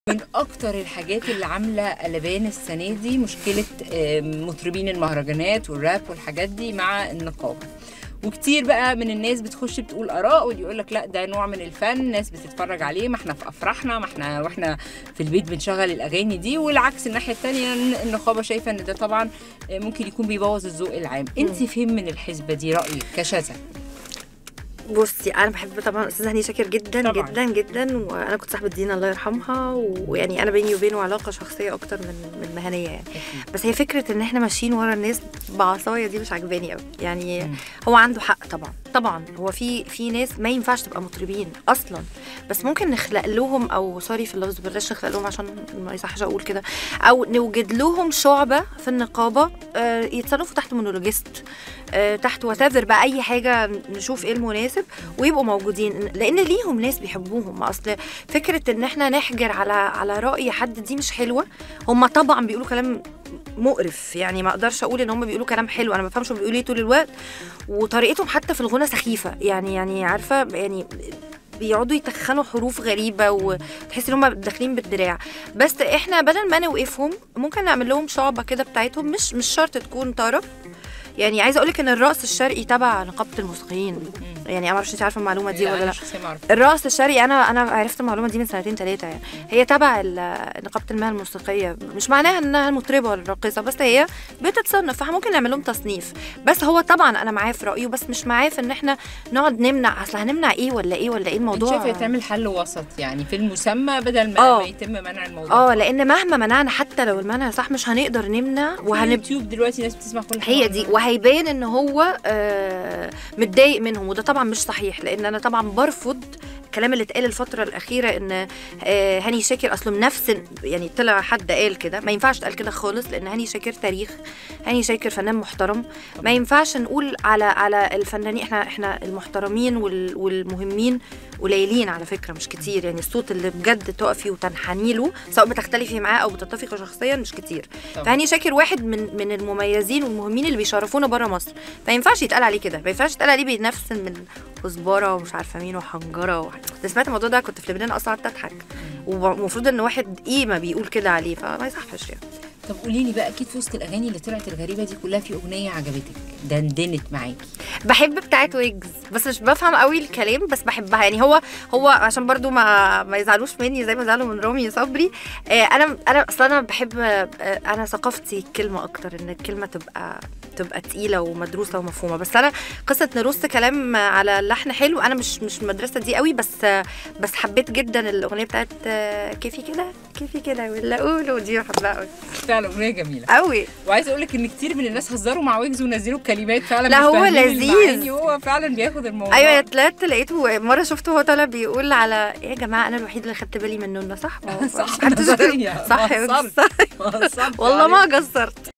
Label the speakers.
Speaker 1: من اكتر الحاجات اللي عامله قلبان السنه دي مشكله آم، مطربين المهرجانات والراب والحاجات دي مع النقابه وكتير بقى من الناس بتخش بتقول اراء واللي يقول لك لا ده نوع من الفن ناس بتتفرج عليه ما احنا في افراحنا ما احنا واحنا في البيت بنشغل الاغاني دي والعكس الناحيه الثانيه النقابه شايفه ان ده طبعا آه، ممكن يكون بيبوظ الذوق العام انت فين من الحسبه دي رايك كشذا
Speaker 2: بصي انا بحب طبعا استاذه هاني شاكر جدا
Speaker 1: طبعاً.
Speaker 2: جدا جدا وانا كنت صاحبه دينا الله يرحمها ويعني انا بيني وبينه علاقه شخصيه اكتر من من مهنيه يعني بس هي فكره ان احنا ماشيين ورا الناس بعصايه دي مش عجباني قوي يعني
Speaker 1: مم.
Speaker 2: هو عنده حق طبعا طبعا هو في في ناس ما ينفعش تبقى مطربين اصلا بس ممكن نخلق لهم او سوري في اللفظ بلاش نخلق لهم عشان ما يصحش اقول كده او نوجد لهم شعبه في النقابه آه، يتصنفوا تحت مونولوجيست آه، تحت وتافر بقى اي حاجه نشوف ايه المناسب ويبقوا موجودين لان ليهم ناس بيحبوهم اصل فكره ان احنا نحجر على على راي حد دي مش حلوه هم طبعا بيقولوا كلام مقرف يعني ما اقدرش اقول ان هم بيقولوا كلام حلو انا ما بفهمش هم بيقولوا ايه طول الوقت وطريقتهم حتى في الغنى سخيفه يعني يعني عارفه يعني بيقعدوا يتخنوا حروف غريبه وتحس ان هم داخلين بالدراع بس احنا بدل ما نوقفهم ممكن نعمل لهم شعبه كده بتاعتهم مش مش شرط تكون طرب يعني عايزه اقول لك ان الرقص الشرقي تبع نقابه الموسيقيين يعني انا ما اعرفش انت عارفه المعلومه دي ولا لا الرقص الشرقي انا انا عرفت المعلومه دي من سنتين ثلاثه يعني هي تبع ال- نقابه المهن الموسيقيه مش معناها انها المطربه ولا الراقصه بس هي بتتصنف فاحنا ممكن نعمل لهم تصنيف بس هو طبعا انا معاه في رايه بس مش معاه في ان احنا نقعد نمنع اصل هنمنع ايه ولا ايه ولا ايه
Speaker 1: انت
Speaker 2: الموضوع
Speaker 1: شايفه تعمل حل وسط يعني في المسمى بدل ما,
Speaker 2: آه.
Speaker 1: ما يتم منع الموضوع
Speaker 2: اه لان مهما منعنا حتى لو المنع صح مش هنقدر نمنع
Speaker 1: وهنب
Speaker 2: وهنبقى
Speaker 1: يوتيوب دلوقتي ناس بتسمع كل حاجه
Speaker 2: هي دي وهيبان ان هو آه، متضايق منهم وده طبعا مش صحيح لان انا طبعا برفض الكلام اللي اتقال الفتره الاخيره ان آه، هاني شاكر اصله نفس يعني طلع حد قال كده ما ينفعش تقال كده خالص لان هاني شاكر تاريخ هاني شاكر فنان محترم ما ينفعش نقول على على الفنانين احنا احنا المحترمين وال- والمهمين قليلين على فكره مش كتير يعني الصوت اللي بجد تقفي وتنحني له سواء بتختلفي معاه او بتتفقي شخصيا مش كتير
Speaker 1: طبعاً.
Speaker 2: فهاني شاكر واحد من من المميزين والمهمين اللي بيشرفونا بره مصر ما ينفعش يتقال عليه كده ما ينفعش يتقال عليه بينفس من كزبره ومش عارفه مين وحنجره و... ده سمعت الموضوع ده كنت في لبنان اصلا قعدت اضحك ومفروض ان واحد قيمه بيقول كده عليه فما يصحش يعني
Speaker 1: طب قولي لي بقى اكيد في وسط الاغاني اللي طلعت الغريبه دي كلها في اغنيه عجبتك دندنت معاكي
Speaker 2: بحب بتاعت ويجز بس مش بفهم قوي الكلام بس بحبها يعني هو هو عشان برضو ما ما يزعلوش مني زي ما زعلوا من رامي صبري آه انا انا اصلا انا بحب آه انا ثقافتي الكلمه اكتر ان الكلمه تبقى تبقى تقيله ومدروسه ومفهومه بس انا قصه نرص كلام على اللحن حلو انا مش مش من المدرسه دي قوي بس آه بس حبيت جدا الاغنيه بتاعت آه كيفي كده كيفي كده ولا قولوا دي بحبها قوي
Speaker 1: فعلا اغنيه جميله
Speaker 2: قوي
Speaker 1: وعايزه اقول لك ان كتير من الناس هزروا مع ويجز ونزلوا الكلمات فعلا
Speaker 2: لا،
Speaker 1: مش
Speaker 2: هو
Speaker 1: فاهمين
Speaker 2: لذيذ.
Speaker 1: المعاني، هو فعلا بياخد الموضوع
Speaker 2: ايوه طلعت لقيته مره شفته هو طالع بيقول على إيه يا جماعه انا الوحيد اللي خدت بالي منه صح ما هو-
Speaker 1: صح
Speaker 2: محدش-
Speaker 1: نظرية.
Speaker 2: صح يا
Speaker 1: ما
Speaker 2: أستاذ.
Speaker 1: قصرت. ما قصرت
Speaker 2: والله
Speaker 1: عليك.
Speaker 2: ما قصرت